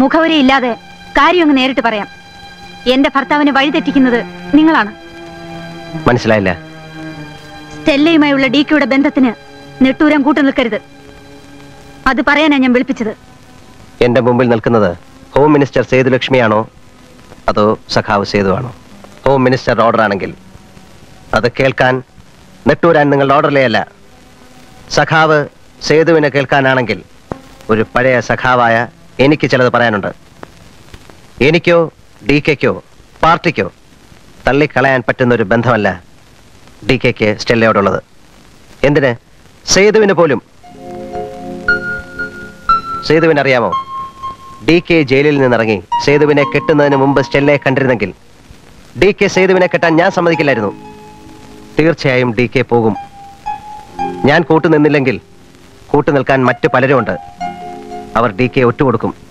മുഖവരയില്ലാതെ കാര്യം അങ്ങ് നേരിട്ട് പറയാം എന്റെ ഭർത്താവിനെ വഴിതെറ്റിക്കുന്നത് നിങ്ങളാണ് മനസ്സിലായില്ല സ്റ്റെല്ലയുമായുള്ള ഡിക്കയുടെ ബന്ധത്തിന് നെട്ടൂരം കൂട്ടു നിൽക്കരുത് അത് പറയാനാ ഞാൻ വിളിപ്പിച്ചത് എന്റെ മുമ്പിൽ നിൽക്കുന്നത് ഹോം മിനിസ്റ്റർ സേതുലക്ഷ്മിയാണോ അതോ സഖാവ് സേതുവാണോ ഹോം മിനിസ്റ്റർ ഓർഡർ ആണെങ്കിൽ അത് കേൾക്കാൻ നെട്ടൂരാൻ നിങ്ങളുടെ ഓർഡറിലേ അല്ല സഖാവ് സേതുവിനെ കേൾക്കാനാണെങ്കിൽ ഒരു പഴയ സഖാവായ എനിക്ക് ചിലത് പറയാനുണ്ട് എനിക്കോ ഡി കെക്കോ പാർട്ടിക്കോ തള്ളിക്കളയാൻ പറ്റുന്ന ഒരു ബന്ധമല്ല ഡി കെക്ക് സ്റ്റെല്ലയോടുള്ളത് എന്തിന് സേതുവിന് പോലും സേതുവിന് അറിയാമോ ഡി കെ ജയിലിൽ നിന്നിറങ്ങി സേതുവിനെ കെട്ടുന്നതിന് മുമ്പ് സ്റ്റെല്ലയെ കണ്ടിരുന്നെങ്കിൽ ഡി കെ സേതുവിനെ കെട്ടാൻ ഞാൻ സമ്മതിക്കില്ലായിരുന്നു തീർച്ചയായും ഡി കെ പോകും ഞാൻ കൂട്ടുനിന്നില്ലെങ്കിൽ കൂട്ടുനിൽക്കാൻ മറ്റു പലരുമുണ്ട് അവർ ഡി കെ ഒറ്റുകൊടുക്കും